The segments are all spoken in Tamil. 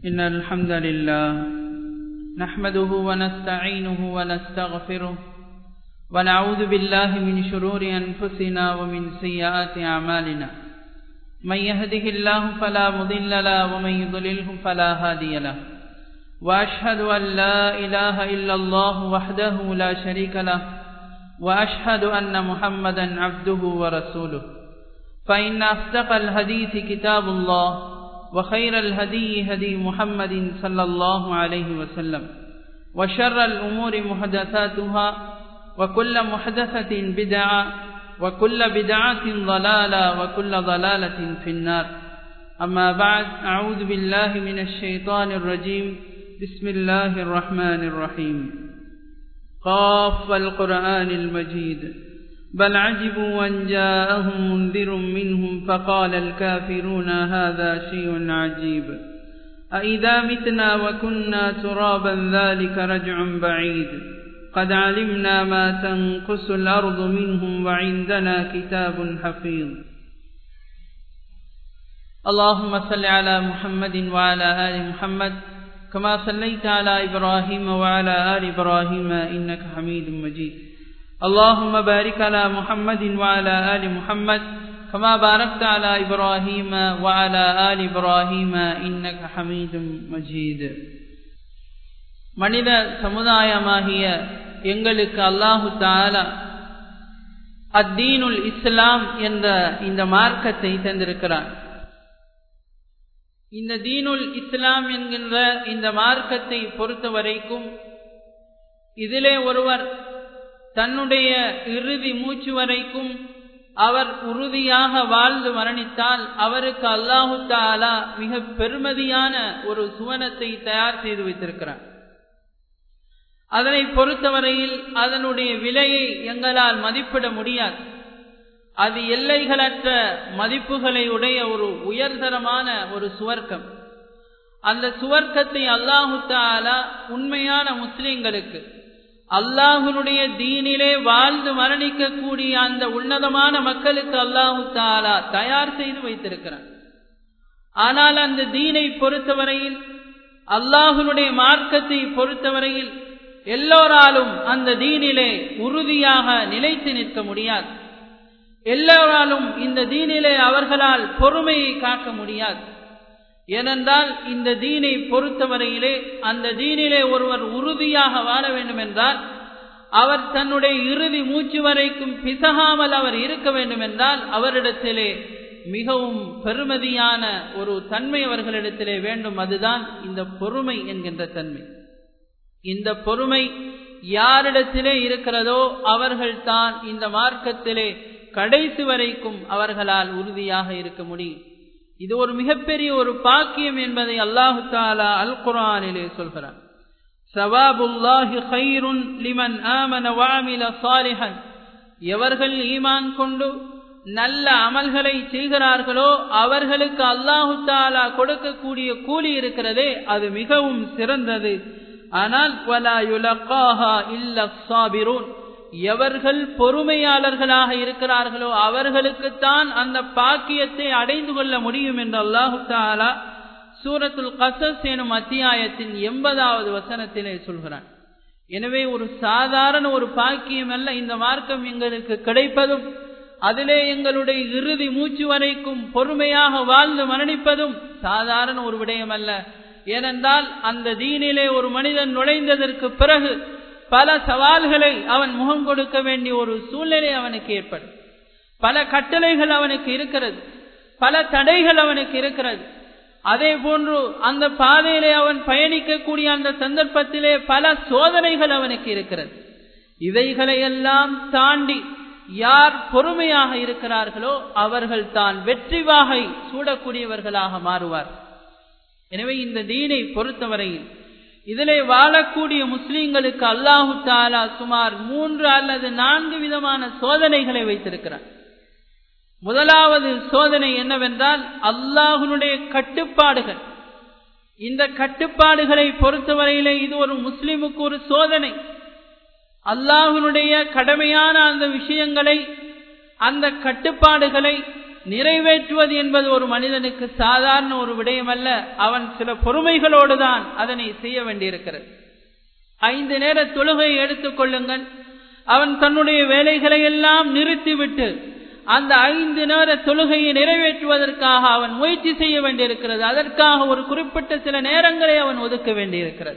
إن الحمد لله نحمده ونستعينه ونستغفره ونعوذ بالله من شرور أنفسنا ومن سيئات أعمالنا من يهده الله فلا مضل له ومن يضلله فلا هادي له وأشهد أن لا إله إلا الله وحده لا شريك له وأشهد أن محمدا عبده ورسوله فإن أصدق الحديث كتاب الله وخير الهدي هدي محمد صلى الله عليه وسلم وشر الأمور محدثاتها وكل محدثة بدعة وكل بدعة ضلالة وكل ضلالة في النار أما بعد أعوذ بالله من الشيطان الرجيم بسم الله الرحمن الرحيم قاف القرآن المجيد بل عجبوا أن جاءهم منذر منهم فقال الكافرون هذا شيء عجيب أئذا متنا وكنا ترابا ذلك رجع بعيد قد علمنا ما تنقص الأرض منهم وعندنا كتاب حفيظ اللهم صل على محمد وعلى آل محمد كما صليت على إبراهيم وعلى آل إبراهيم إنك حميد مجيد اللهم بارك على محمد وعلى آل محمد كما باركت على إبراهيم وعلى آل إبراهيم إنك حميد مجيد மனித சமுதாயமாகிய எங்களுக்கு அல்லாஹு தாலா அத்தீனுல் இஸ்லாம் என்ற இந்த மார்க்கத்தை தந்திருக்கிறார் இந்த தீனுல் இஸ்லாம் என்கின்ற இந்த மார்க்கத்தை பொறுத்த வரைக்கும் இதிலே ஒருவர் தன்னுடைய இறுதி மூச்சு வரைக்கும் அவர் உறுதியாக வாழ்ந்து மரணித்தால் அவருக்கு அல்லாஹு தாலா மிக பெருமதியான ஒரு சுவனத்தை தயார் செய்து வைத்திருக்கிறார் அதனை பொறுத்தவரையில் அதனுடைய விலையை எங்களால் மதிப்பிட முடியாது அது எல்லைகளற்ற மதிப்புகளை உடைய ஒரு உயர்தரமான ஒரு சுவர்க்கம் அந்த சுவர்க்கத்தை அல்லாஹு தாலா உண்மையான முஸ்லிம்களுக்கு அல்லாஹுனுடைய தீனிலே வாழ்ந்து மரணிக்கக்கூடிய அந்த உன்னதமான மக்களுக்கு அல்லாஹு தாலா தயார் செய்து வைத்திருக்கிறார் ஆனால் அந்த தீனை பொறுத்தவரையில் அல்லாஹுனுடைய மார்க்கத்தை பொறுத்தவரையில் எல்லோராலும் அந்த தீனிலே உறுதியாக நிலைத்து நிற்க முடியாது எல்லோராலும் இந்த தீனிலே அவர்களால் பொறுமையை காக்க முடியாது ஏனென்றால் இந்த தீனை பொறுத்தவரையிலே அந்த தீனிலே ஒருவர் உறுதியாக வாழ வேண்டும் என்றால் அவர் தன்னுடைய இறுதி மூச்சு வரைக்கும் பிசகாமல் அவர் இருக்க வேண்டும் என்றால் அவரிடத்திலே மிகவும் பெருமதியான ஒரு தன்மை அவர்களிடத்திலே வேண்டும் அதுதான் இந்த பொறுமை என்கின்ற தன்மை இந்த பொறுமை யாரிடத்திலே இருக்கிறதோ அவர்கள் தான் இந்த மார்க்கத்திலே கடைசி வரைக்கும் அவர்களால் உறுதியாக இருக்க முடியும் இது ஒரு மிகப்பெரிய ஒரு பாக்கியம் என்பதை அல்லாஹு தாலா அல் குரானிலே சொல்கிறார் சவாபுல்லாஹி ஹைருன் லிமன் ஆமன வாமில சாலிஹன் எவர்கள் ஈமான் கொண்டு நல்ல அமல்களை செய்கிறார்களோ அவர்களுக்கு அல்லாஹு தாலா கொடுக்கக்கூடிய கூலி இருக்கிறதே அது மிகவும் சிறந்தது ஆனால் வலா யுலக்காஹா இல்ல சாபிரூன் எவர்கள் பொறுமையாளர்களாக இருக்கிறார்களோ அவர்களுக்குத்தான் அந்த பாக்கியத்தை அடைந்து கொள்ள முடியும் என்று அல்லாஹு தாலா சூரத்துல் கசஸ் எனும் அத்தியாயத்தின் எண்பதாவது வசனத்திலே சொல்கிறான் எனவே ஒரு சாதாரண ஒரு பாக்கியம் அல்ல இந்த மார்க்கம் எங்களுக்கு கிடைப்பதும் அதிலே எங்களுடைய இறுதி மூச்சு வரைக்கும் பொறுமையாக வாழ்ந்து மரணிப்பதும் சாதாரண ஒரு விடயம் அல்ல ஏனென்றால் அந்த தீனிலே ஒரு மனிதன் நுழைந்ததற்கு பிறகு பல சவால்களை அவன் முகம் கொடுக்க வேண்டிய ஒரு சூழ்நிலை அவனுக்கு ஏற்படும் பல கட்டளைகள் அவனுக்கு இருக்கிறது பல தடைகள் அவனுக்கு இருக்கிறது அதே போன்று அந்த பாதையிலே அவன் பயணிக்கக்கூடிய அந்த சந்தர்ப்பத்திலே பல சோதனைகள் அவனுக்கு இருக்கிறது இவைகளை எல்லாம் தாண்டி யார் பொறுமையாக இருக்கிறார்களோ அவர்கள் தான் வெற்றி வாகை சூடக்கூடியவர்களாக மாறுவார் எனவே இந்த தீனை பொறுத்தவரையில் இதிலே வாழக்கூடிய முஸ்லிம்களுக்கு அல்லாஹு தாலா சுமார் மூன்று அல்லது நான்கு விதமான சோதனைகளை வைத்திருக்கிறார் முதலாவது சோதனை என்னவென்றால் அல்லாஹுனுடைய கட்டுப்பாடுகள் இந்த கட்டுப்பாடுகளை பொறுத்தவரையிலே இது ஒரு முஸ்லிமுக்கு ஒரு சோதனை அல்லாஹுனுடைய கடமையான அந்த விஷயங்களை அந்த கட்டுப்பாடுகளை நிறைவேற்றுவது என்பது ஒரு மனிதனுக்கு சாதாரண ஒரு விடயம் அல்ல அவன் சில பொறுமைகளோடு தான் அதனை செய்ய வேண்டியிருக்கிறது ஐந்து நேர தொழுகையை எடுத்துக் கொள்ளுங்கள் அவன் தன்னுடைய வேலைகளை எல்லாம் நிறுத்திவிட்டு அந்த ஐந்து நேர தொழுகையை நிறைவேற்றுவதற்காக அவன் முயற்சி செய்ய வேண்டியிருக்கிறது அதற்காக ஒரு குறிப்பிட்ட சில நேரங்களை அவன் ஒதுக்க வேண்டியிருக்கிறது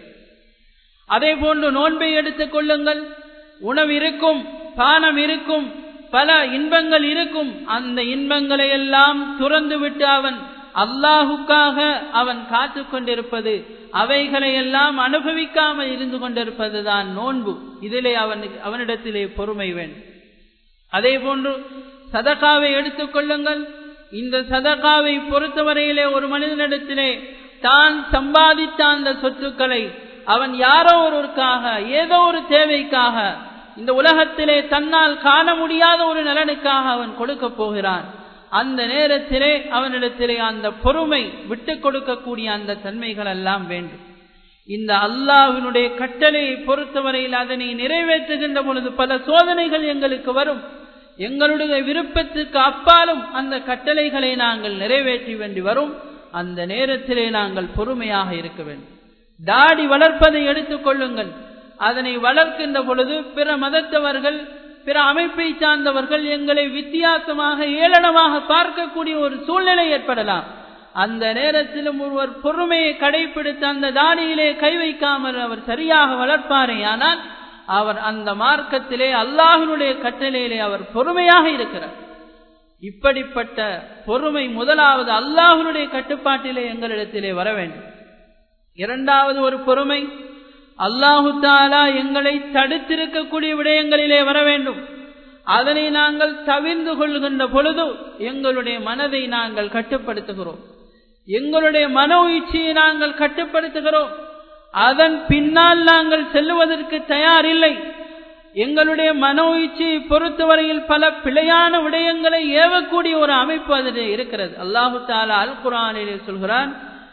அதே போன்று நோன்பை எடுத்துக் கொள்ளுங்கள் உணவு இருக்கும் பானம் இருக்கும் பல இன்பங்கள் இருக்கும் அந்த இன்பங்களை எல்லாம் துறந்து விட்டு அவன் அல்லாஹுக்காக அவன் காத்து கொண்டிருப்பது அவைகளை எல்லாம் அனுபவிக்காமல் இருந்து கொண்டிருப்பதுதான் நோன்பு இதிலே அவனுக்கு அவனிடத்திலே பொறுமை வேண்டும் அதே போன்று சதகாவை எடுத்துக் கொள்ளுங்கள் இந்த சதகாவை பொறுத்தவரையிலே ஒரு மனிதனிடத்திலே தான் சம்பாதித்த அந்த சொத்துக்களை அவன் யாரோ ஒருவருக்காக ஏதோ ஒரு தேவைக்காக இந்த உலகத்திலே தன்னால் காண முடியாத ஒரு நலனுக்காக அவன் கொடுக்க போகிறான் அந்த நேரத்திலே அவனிடத்திலே அந்த பொறுமை விட்டு கொடுக்கக்கூடிய அந்த தன்மைகள் எல்லாம் வேண்டும் இந்த அல்லாஹினுடைய கட்டளையை பொறுத்தவரையில் அதனை நிறைவேற்றுகின்ற பொழுது பல சோதனைகள் எங்களுக்கு வரும் எங்களுடைய விருப்பத்துக்கு அப்பாலும் அந்த கட்டளைகளை நாங்கள் நிறைவேற்றி வேண்டி வரும் அந்த நேரத்திலே நாங்கள் பொறுமையாக இருக்க வேண்டும் தாடி வளர்ப்பதை எடுத்துக் கொள்ளுங்கள் அதனை வளர்க்கின்ற பொழுது பிற மதத்தவர்கள் பிற அமைப்பை சார்ந்தவர்கள் எங்களை வித்தியாசமாக ஏளனமாக பார்க்கக்கூடிய ஒரு சூழ்நிலை ஏற்படலாம் அந்த நேரத்திலும் ஒருவர் பொறுமையை கடைபிடித்து அந்த தாடியிலே கை வைக்காமல் அவர் சரியாக வளர்ப்பாரே ஆனால் அவர் அந்த மார்க்கத்திலே அல்லாஹினுடைய கட்டளையிலே அவர் பொறுமையாக இருக்கிறார் இப்படிப்பட்ட பொறுமை முதலாவது அல்லாஹினுடைய கட்டுப்பாட்டிலே எங்களிடத்திலே வர வேண்டும் இரண்டாவது ஒரு பொறுமை அல்லாஹு தாலா எங்களை தடுத்திருக்கக்கூடிய விடயங்களிலே வர வேண்டும் அதனை நாங்கள் தவிர்ந்து கொள்கின்ற பொழுது எங்களுடைய மனதை நாங்கள் கட்டுப்படுத்துகிறோம் எங்களுடைய மனோ இச்சையை நாங்கள் கட்டுப்படுத்துகிறோம் அதன் பின்னால் நாங்கள் செல்லுவதற்கு தயாரில்லை எங்களுடைய மனோ இச்சையை பொறுத்தவரையில் பல பிழையான விடயங்களை ஏவக்கூடிய ஒரு அமைப்பு அதில் இருக்கிறது அல்லாஹு தாலா அல் குரானிலே சொல்கிறான்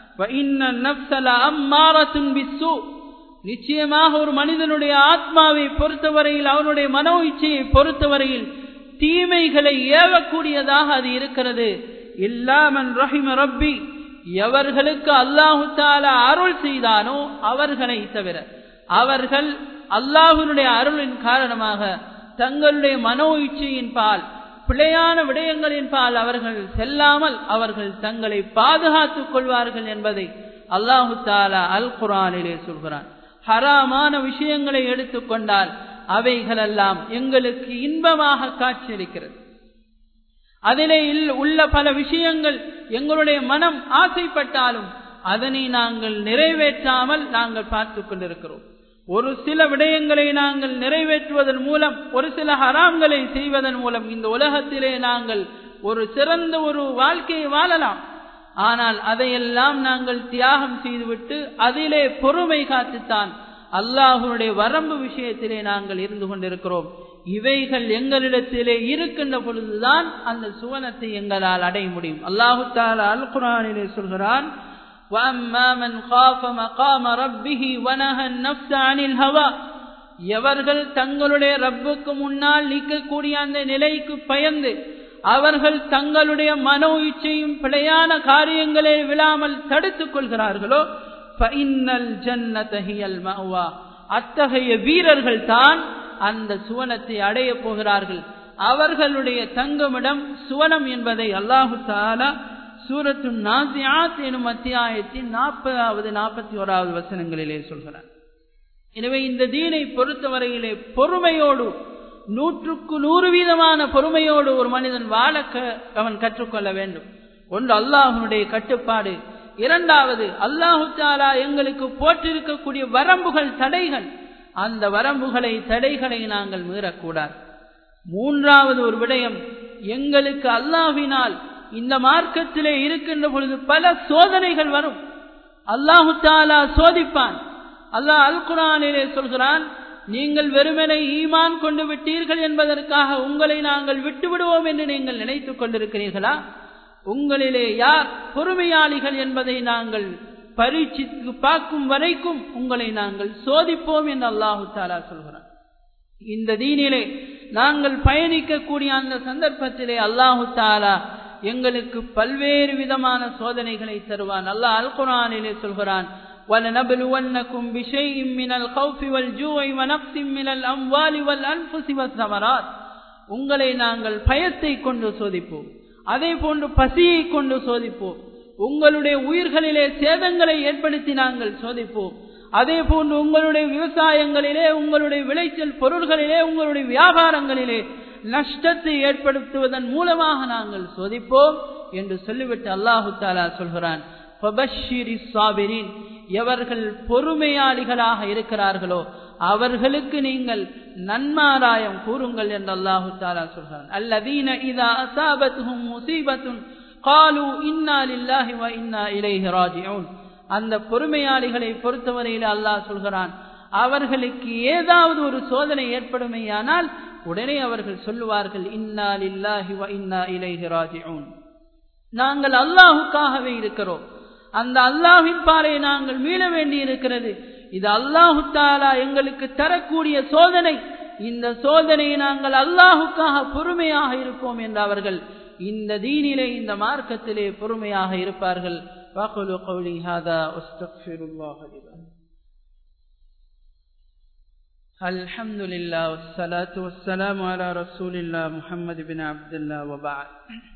நிச்சயமாக ஒரு மனிதனுடைய ஆத்மாவை பொறுத்தவரையில் அவனுடைய மனோ இச்சையை பொறுத்தவரையில் தீமைகளை ஏவக்கூடியதாக அது இருக்கிறது இல்லாமன் ரஹிம ரப்பி எவர்களுக்கு அல்லாஹு தாலா அருள் செய்தானோ அவர்களை தவிர அவர்கள் அல்லாஹுனுடைய அருளின் காரணமாக தங்களுடைய மனோ இச்சையின் பால் பிழையான விடயங்களின் பால் அவர்கள் செல்லாமல் அவர்கள் தங்களை பாதுகாத்துக் கொள்வார்கள் என்பதை அல்லாஹு தாலா அல் குரானிலே சொல்கிறான் ஹராமான விஷயங்களை எடுத்துக்கொண்டால் அவைகளெல்லாம் எங்களுக்கு இன்பமாக காட்சியளிக்கிறது அதிலே உள்ள பல விஷயங்கள் எங்களுடைய மனம் ஆசைப்பட்டாலும் அதனை நாங்கள் நிறைவேற்றாமல் நாங்கள் பார்த்து கொண்டிருக்கிறோம் ஒரு சில விடயங்களை நாங்கள் நிறைவேற்றுவதன் மூலம் ஒரு சில ஹராம்களை செய்வதன் மூலம் இந்த உலகத்திலே நாங்கள் ஒரு சிறந்த ஒரு வாழ்க்கையை வாழலாம் ஆனால் அதையெல்லாம் நாங்கள் தியாகம் செய்துவிட்டு அதிலே பொறுமை காத்துத்தான் அல்லாஹுடைய வரம்பு விஷயத்திலே நாங்கள் இருந்து கொண்டிருக்கிறோம் இவைகள் எங்களிடத்திலே இருக்கின்ற பொழுதுதான் அந்த சுவனத்தை எங்களால் அடைய முடியும் அல்லாஹு தாலா அல் குரானிலே சொல்கிறான் எவர்கள் தங்களுடைய ரப்புக்கு முன்னால் நிற்கக்கூடிய அந்த நிலைக்கு பயந்து அவர்கள் தங்களுடைய மனோ இச்சையும் பிழையான காரியங்களே விழாமல் தடுத்துக் கொள்கிறார்களோ அத்தகைய வீரர்கள் தான் அந்த சுவனத்தை அடைய போகிறார்கள் அவர்களுடைய தங்குமிடம் சுவனம் என்பதை அல்லாஹு தாலா சூரத்து நாசியாத் எனும் அத்தியாயத்தின் நாற்பதாவது நாற்பத்தி ஓராவது வசனங்களிலே சொல்கிறார் எனவே இந்த தீனை பொறுத்தவரையிலே பொறுமையோடு நூற்றுக்கு நூறு வீதமான பொறுமையோடு ஒரு மனிதன் வாழ அவன் கற்றுக்கொள்ள வேண்டும் ஒன்று அல்லாஹனுடைய கட்டுப்பாடு இரண்டாவது அல்லாஹு தாலா எங்களுக்கு போற்றிருக்கக்கூடிய வரம்புகள் தடைகள் அந்த வரம்புகளை தடைகளை நாங்கள் மீறக்கூடாது மூன்றாவது ஒரு விடயம் எங்களுக்கு அல்லாஹினால் இந்த மார்க்கத்திலே இருக்கின்ற பொழுது பல சோதனைகள் வரும் அல்லாஹு தாலா சோதிப்பான் அல்லாஹ் அல் குரானிலே சொல்கிறான் நீங்கள் வெறுமனை ஈமான் கொண்டு விட்டீர்கள் என்பதற்காக உங்களை நாங்கள் விட்டு விடுவோம் என்று நீங்கள் நினைத்துக் கொண்டிருக்கிறீர்களா உங்களிலே யார் பொறுமையாளிகள் என்பதை நாங்கள் பரீட்சித்து பார்க்கும் வரைக்கும் உங்களை நாங்கள் சோதிப்போம் என்று அல்லாஹு தாலா சொல்கிறான் இந்த தீனிலே நாங்கள் பயணிக்கக்கூடிய அந்த சந்தர்ப்பத்திலே அல்லாஹு தாலா எங்களுக்கு பல்வேறு விதமான சோதனைகளை தருவான் அல்லாஹ் அல் குரானிலே சொல்கிறான் وَلَنَبْلُوَنَّكُمْ بِشَيْءٍ مِّنَ الْخَوْفِ وَالْجُوعِ وَنَقْصٍ مِّنَ الْأَمْوَالِ وَالْأَنفُسِ وَالثَّمَرَاتِ உங்களை நாங்கள் பயத்தை கொண்டு சோதிப்போம் அதே போன்று பசியை கொண்டு சோதிப்போம் உங்களுடைய உயிர்களிலே சேதங்களை ஏற்படுத்தி நாங்கள் சோதிப்போம் அதே போன்று உங்களுடைய விவசாயங்களிலே உங்களுடைய விளைச்சல் பொருள்களிலே உங்களுடைய வியாபாரங்களிலே நஷ்டத்தை ஏற்படுத்துவதன் மூலமாக நாங்கள் சோதிப்போம் என்று சொல்லிவிட்டு அல்லாஹு தாலா சொல்கிறான் எவர்கள் பொறுமையாளிகளாக இருக்கிறார்களோ அவர்களுக்கு நீங்கள் நன்மாராயம் கூறுங்கள் என்று அல்லாஹு தாலா சொல்கிறான் அல்லதீன இதா அசாபத்தும் முசீபத்தும் காலு இன்னா லில்லாஹி வ இன்னா இலைஹி ராஜிஊன் அந்த பொறுமையாளிகளை பொறுத்தவரையில் அல்லாஹ் சொல்கிறான் அவர்களுக்கு ஏதாவது ஒரு சோதனை ஏற்படுமையானால் உடனே அவர்கள் சொல்லுவார்கள் இன்னா லில்லாஹி வ இன்னா இலைஹி ராஜிஊன் நாங்கள் அல்லாஹுக்காகவே இருக்கிறோம் அந்த அல்லாஹின் பாறை நாங்கள் மீள வேண்டி இருக்கிறது இது அல்லாஹு தாலா எங்களுக்கு தரக்கூடிய சோதனை இந்த சோதனையை நாங்கள் அல்லாஹுக்காக பொறுமையாக இருப்போம் என்று அவர்கள் இந்த தீனிலே இந்த மார்க்கத்திலே பொறுமையாக இருப்பார்கள் واقولوا قولي هذا واستغفر الله لي الحمد لله والصلاة والسلام على رسول الله محمد بن عبد الله وبعد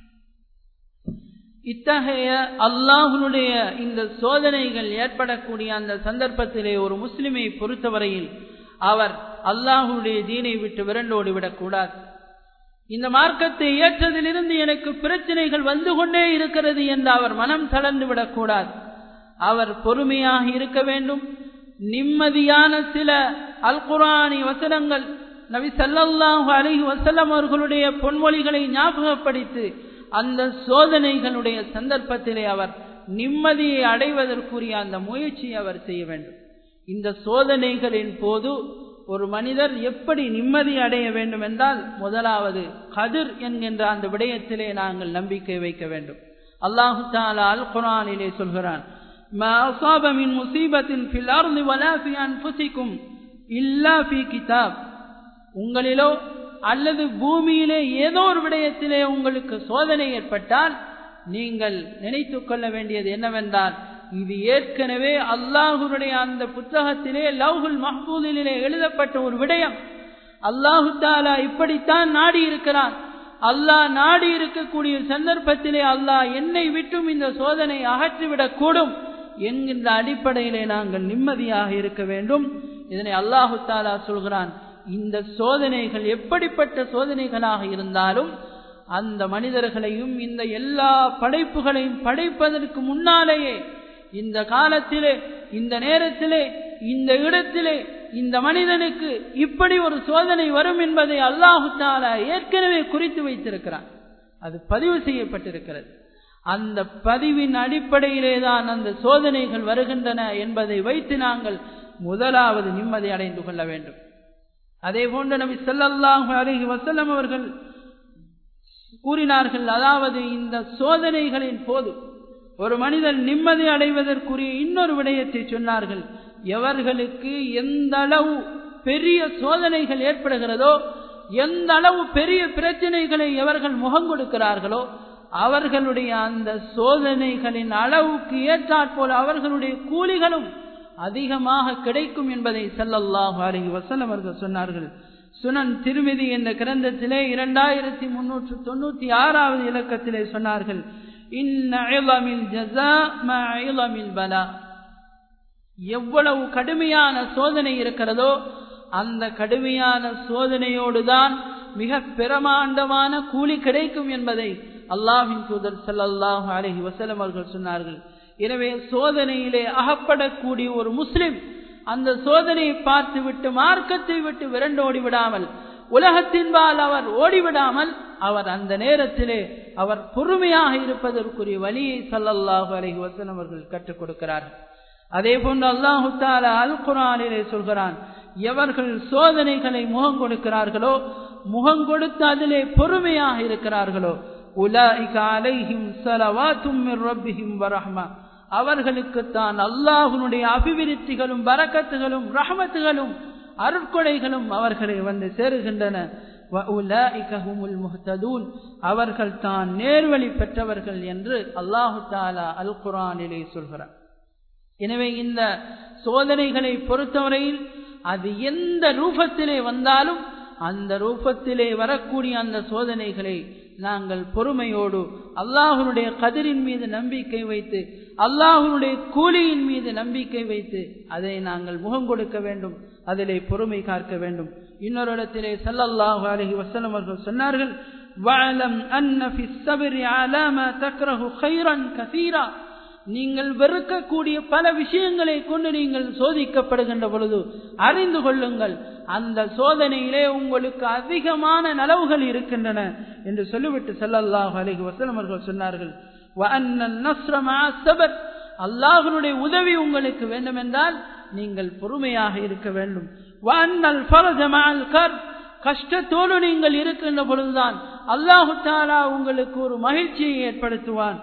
இத்தகைய அல்லாஹுடைய இந்த சோதனைகள் ஏற்படக்கூடிய அந்த சந்தர்ப்பத்திலே ஒரு முஸ்லிமை பொறுத்தவரையில் அவர் அல்லாஹுடைய தீனை விட்டு விரண்டோடி விடக்கூடாது இந்த மார்க்கத்தை ஏற்றதிலிருந்து எனக்கு பிரச்சனைகள் வந்து கொண்டே இருக்கிறது என்று அவர் மனம் தளர்ந்து விடக்கூடாது அவர் பொறுமையாக இருக்க வேண்டும் நிம்மதியான சில அல் குரானி வசனங்கள் நபி சல்லல்லாஹு அலிஹி வசல்லம் அவர்களுடைய பொன்மொழிகளை ஞாபகப்படுத்தி அந்த சோதனைகளுடைய சந்தர்ப்பத்திலே அவர் நிம்மதியை அடைவதற்குரிய அந்த முயற்சியை அவர் செய்ய வேண்டும் இந்த சோதனைகளின் போது ஒரு மனிதர் எப்படி நிம்மதி அடைய வேண்டும் என்றால் முதலாவது கதிர் என்கின்ற அந்த விடயத்திலே நாங்கள் நம்பிக்கை வைக்க வேண்டும் அல்லாஹு தாலா அல் குரானிலே சொல்கிறான் ما أصاب من مصيبة في الأرض ولا في أنفسكم إلا في كتاب உங்களிலோ அல்லது பூமியிலே ஏதோ ஒரு விடயத்திலே உங்களுக்கு சோதனை ஏற்பட்டால் நீங்கள் நினைத்துக் கொள்ள வேண்டியது என்னவென்றால் இது ஏற்கனவே அல்லாஹுடைய அந்த புத்தகத்திலே லவ்ஹுல் மஹ்பூதிலே எழுதப்பட்ட ஒரு விடயம் அல்லாஹு தாலா இப்படித்தான் நாடி இருக்கிறான் அல்லாஹ் நாடி இருக்கக்கூடிய சந்தர்ப்பத்திலே அல்லாஹ் என்னை விட்டும் இந்த சோதனை அகற்றிவிடக் கூடும் என்கின்ற அடிப்படையிலே நாங்கள் நிம்மதியாக இருக்க வேண்டும் இதனை அல்லாஹு தாலா சொல்கிறான் இந்த சோதனைகள் எப்படிப்பட்ட சோதனைகளாக இருந்தாலும் அந்த மனிதர்களையும் இந்த எல்லா படைப்புகளையும் படைப்பதற்கு முன்னாலேயே இந்த காலத்திலே இந்த நேரத்திலே இந்த இடத்திலே இந்த மனிதனுக்கு இப்படி ஒரு சோதனை வரும் என்பதை அல்லாஹு தாலா ஏற்கனவே குறித்து வைத்திருக்கிறான் அது பதிவு செய்யப்பட்டிருக்கிறது அந்த பதிவின் அடிப்படையிலே தான் அந்த சோதனைகள் வருகின்றன என்பதை வைத்து நாங்கள் முதலாவது நிம்மதி அடைந்து கொள்ள வேண்டும் அதே போன்று நபி ஸல்லல்லாஹு அலைஹி வஸல்லம் அவர்கள் கூறினார்கள் அதாவது இந்த சோதனைகளின் போது ஒரு மனிதன் நிம்மதி அடைவதற்குரிய இன்னொரு விடயத்தை சொன்னார்கள் எவர்களுக்கு எந்த அளவு பெரிய சோதனைகள் ஏற்படுகிறதோ எந்த அளவு பெரிய பிரச்சனைகளை எவர்கள் முகம் கொடுக்கிறார்களோ அவர்களுடைய அந்த சோதனைகளின் அளவுக்கு ஏற்றாற்போல் அவர்களுடைய கூலிகளும் அதிகமாக கிடைக்கும் என்பதை ஸல்லல்லாஹு அலைஹி வஸல்லம் அவர்கள் சொன்னார்கள் சுனன் திருமிதி என்ற கிரந்தத்திலே இரண்டாயிரத்தி முன்னூற்று தொண்ணூத்தி ஆறாவது இலக்கத்திலே சொன்னார்கள் பலா எவ்வளவு கடுமையான சோதனை இருக்கிறதோ அந்த கடுமையான சோதனையோடுதான் மிக பிரமாண்டமான கூலி கிடைக்கும் என்பதை அல்லாஹின் தூதர் ஸல்லல்லாஹு அலைஹி வஸல்லம் அவர்கள் சொன்னார்கள் எனவே சோதனையிலே அகப்படக்கூடிய ஒரு முஸ்லிம் அந்த சோதனையை பார்த்து விட்டு மார்க்கத்தை விட்டு விரண்டோடி விடாமல் உலகத்தின்பால் அவர் ஓடிவிடாமல் அவர் அந்த நேரத்திலே அவர் பொறுமையாக இருப்பதற்குரிய வழியை சல்லல்லாஹு அலைஹி வஸல்லம் அவர்கள் கற்றுக் கொடுக்கிறார்கள் அதே போன்று அல்லாஹு தாலா அல் குரானிலே சொல்கிறான் எவர்கள் சோதனைகளை முகம் கொடுக்கிறார்களோ முகம் கொடுத்து அதிலே பொறுமையாக இருக்கிறார்களோ உலாஇக அலைஹிம் ஸலவாத்தும் மிர் ரப்பிஹிம் வரஹ்மா அவர்களுக்குத்தான் அல்லாஹுனுடைய அபிவிருத்திகளும் பரக்கத்துகளும் ரஹமத்துகளும் அருட்கொடைகளும் அவர்களை வந்து சேருகின்றன அவர்கள் தான் நேர்வழி பெற்றவர்கள் என்று அல்லாஹு தாலா அல் குரானிலே சொல்கிறார் எனவே இந்த சோதனைகளை பொறுத்தவரையில் அது எந்த ரூபத்திலே வந்தாலும் அந்த ரூபத்திலே வரக்கூடிய அந்த சோதனைகளை நாங்கள் பொறுமையோடு அல்லாஹனுடைய கதிரின் மீது நம்பிக்கை வைத்து அல்லாஹனுடைய கூலியின் மீது நம்பிக்கை வைத்து அதை நாங்கள் முகம் கொடுக்க வேண்டும் அதிலே பொறுமை காக்க வேண்டும் இன்னொரு இடத்திலே சல்லல்லாஹு அலஹி வசலம் அவர்கள் சொன்னார்கள் வஅலம் அன்ன ஃபி ஸப்ரி அலா மா தக்ரஹு கைரன் கஸீரா நீங்கள் வெறுக்கக்கூடிய பல விஷயங்களை கொண்டு நீங்கள் சோதிக்கப்படுகின்ற பொழுது அறிந்து கொள்ளுங்கள் அந்த சோதனையிலே உங்களுக்கு அதிகமான நலவுகள் இருக்கின்றன என்று சொல்லிவிட்டு செல்லல்லாஹ் அலிஹி வசலம் அவர்கள் சொன்னார்கள் அல்லாஹனுடைய உதவி உங்களுக்கு வேண்டும் என்றால் நீங்கள் பொறுமையாக இருக்க வேண்டும் கஷ்டத்தோடு நீங்கள் இருக்கின்ற பொழுதுதான் அல்லாஹு தாலா உங்களுக்கு ஒரு மகிழ்ச்சியை ஏற்படுத்துவான்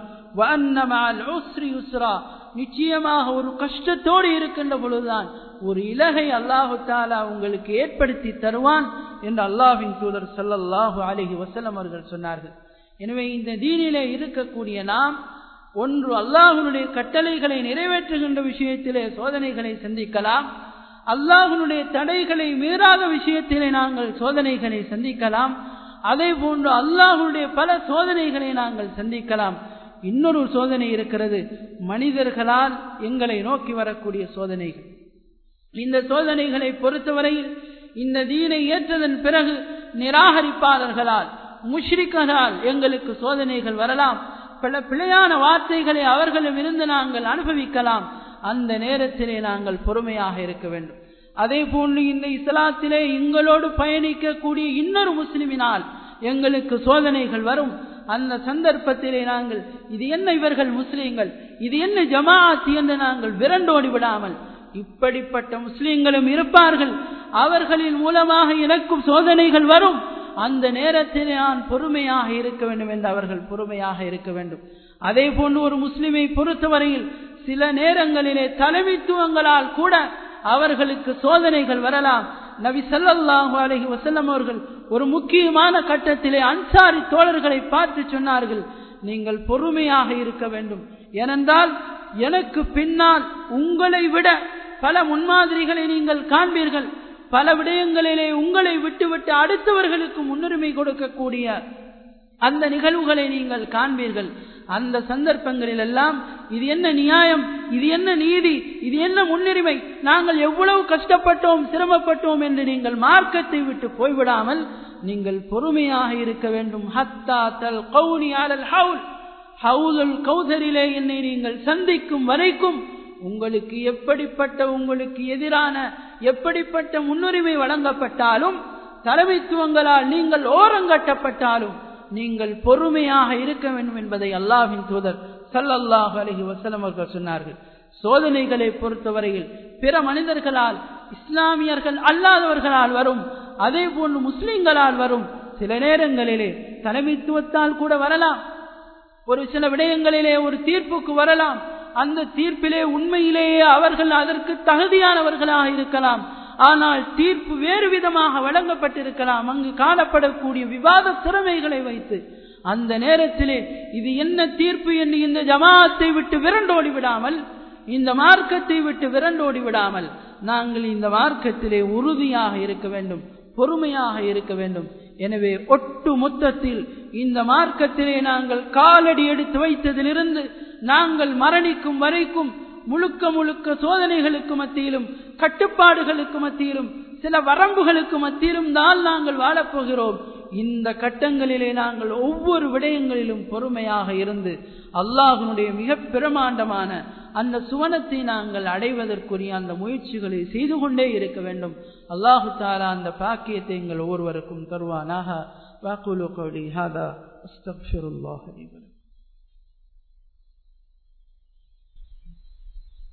நிச்சயமாக ஒரு கஷ்டத்தோடு இருக்கின்ற பொழுதுதான் ஒரு இலகை அல்லாஹு தாலா உங்களுக்கு ஏற்படுத்தி தருவான் என்று அல்லாஹின் தூதர் சல்லல்லாஹு அலிஹி வசலம் அவர்கள் சொன்னார்கள் எனவே இந்த தீனிலே இருக்கக்கூடிய நாம் ஒன்று அல்லாஹனுடைய கட்டளைகளை நிறைவேற்றுகின்ற விஷயத்திலே சோதனைகளை சந்திக்கலாம் அல்லாஹனுடைய தடைகளை மீறாத விஷயத்திலே நாங்கள் சோதனைகளை சந்திக்கலாம் அதே போன்று அல்லாஹனுடைய பல சோதனைகளை நாங்கள் சந்திக்கலாம் இன்னொரு சோதனை இருக்கிறது மனிதர்களால் எங்களை நோக்கி வரக்கூடிய சோதனைகள் இந்த சோதனைகளை பொறுத்தவரையில் இந்த தீனை ஏற்றதன் பிறகு நிராகரிப்பாளர்களால் முஷ்ரிக்களால் எங்களுக்கு சோதனைகள் வரலாம் பல பிழையான வார்த்தைகளை அவர்களும் இருந்து நாங்கள் அனுபவிக்கலாம் அந்த நேரத்திலே நாங்கள் பொறுமையாக இருக்க வேண்டும் அதே போன்று இந்த இஸ்லாத்திலே எங்களோடு பயணிக்கக்கூடிய இன்னொரு முஸ்லிமினால் எங்களுக்கு சோதனைகள் வரும் அந்த சந்தர்ப்பத்திலே நாங்கள் இது என்ன இவர்கள் முஸ்லீம்கள் இது என்ன ஜமாஅத் என்று நாங்கள் விரண்டோடி விடாமல் இப்படிப்பட்ட முஸ்லீம்களும் இருப்பார்கள் அவர்களின் மூலமாக எனக்கும் சோதனைகள் வரும் அந்த நேரத்தில் நான் பொறுமையாக இருக்க வேண்டும் என்று அவர்கள் பொறுமையாக இருக்க வேண்டும் அதே போன்று ஒரு முஸ்லிமை பொறுத்தவரையில் சில நேரங்களிலே தலைமைத்துவங்களால் கூட அவர்களுக்கு சோதனைகள் வரலாம் நபி சல்லாஹூ அலஹி வசல்லம் அவர்கள் ஒரு முக்கியமான கட்டத்திலே அன்சாரி தோழர்களை பார்த்து சொன்னார்கள் நீங்கள் பொறுமையாக இருக்க வேண்டும் ஏனென்றால் எனக்கு பின்னால் உங்களை விட பல முன்மாதிரிகளை நீங்கள் காண்பீர்கள் பல விடயங்களிலே உங்களை விட்டுவிட்டு அடுத்தவர்களுக்கு முன்னுரிமை கொடுக்கக்கூடிய அந்த நிகழ்வுகளை நீங்கள் காண்பீர்கள் அந்த சந்தர்ப்பங்களில் எல்லாம் இது என்ன நியாயம் இது என்ன நீதி இது என்ன முன்னுரிமை நாங்கள் எவ்வளவு கஷ்டப்பட்டோம் சிரமப்பட்டோம் என்று நீங்கள் மார்க்கத்தை விட்டு போய்விடாமல் நீங்கள் பொறுமையாக இருக்க வேண்டும் ஹத்தா தல் கவுனி ஆலல் ஹவுல் ஹவுலுல் கௌதரிலே என்னை நீங்கள் சந்திக்கும் வரைக்கும் உங்களுக்கு எப்படிப்பட்ட உங்களுக்கு எதிரான எப்படிப்பட்ட முன்னுரிமை வழங்கப்பட்டாலும் தலைமைத்துவங்களால் நீங்கள் ஓரங்கட்டப்பட்டாலும் நீங்கள் பொறுமையாக இருக்க வேண்டும் என்பதை அல்லாஹின் தூதர் சல்லல்லாஹு அலஹி வசலம் அவர்கள் சொன்னார்கள் சோதனைகளை பொறுத்தவரையில் பிற மனிதர்களால் இஸ்லாமியர்கள் அல்லாதவர்களால் வரும் அதே போன்று முஸ்லிம்களால் வரும் சில நேரங்களிலே தலைமைத்துவத்தால் கூட வரலாம் ஒரு சில விடயங்களிலே ஒரு தீர்ப்புக்கு வரலாம் அந்த தீர்ப்பிலே உண்மையிலேயே அவர்கள் அதற்கு தகுதியானவர்களாக இருக்கலாம் ஆனால் தீர்ப்பு வேறு விதமாக வழங்கப்பட்டிருக்கலாம் அங்கு காணப்படக்கூடிய விவாத திறமைகளை வைத்து அந்த நேரத்திலே இது என்ன தீர்ப்பு என்று இந்த ஜமாத்தை விட்டு விரண்டோடி விடாமல் இந்த மார்க்கத்தை விட்டு விரண்டோடி விடாமல் நாங்கள் இந்த மார்க்கத்திலே உறுதியாக இருக்க வேண்டும் பொறுமையாக இருக்க வேண்டும் எனவே ஒட்டு மொத்தத்தில் இந்த மார்க்கத்திலே நாங்கள் காலடி எடுத்து வைத்ததிலிருந்து நாங்கள் மரணிக்கும் வரைக்கும் முழுக்க முழுக்க சோதனைகளுக்கு மத்தியிலும் கட்டுப்பாடுகளுக்கு மத்தியிலும் சில வரம்புகளுக்கு மத்தியிலும் தான் நாங்கள் வாழப்போகிறோம் இந்த கட்டங்களிலே நாங்கள் ஒவ்வொரு விடயங்களிலும் பொறுமையாக இருந்து அல்லாஹனுடைய மிக பிரமாண்டமான அந்த சுவனத்தை நாங்கள் அடைவதற்குரிய அந்த முயற்சிகளை செய்து கொண்டே இருக்க வேண்டும் அல்லாஹு தாலா அந்த பாக்கியத்தை எங்கள் ஒவ்வொருவருக்கும் தருவானாக வாக்குலு கௌலி ஹாதா அஸ்தக்ஃபிருல்லாஹ்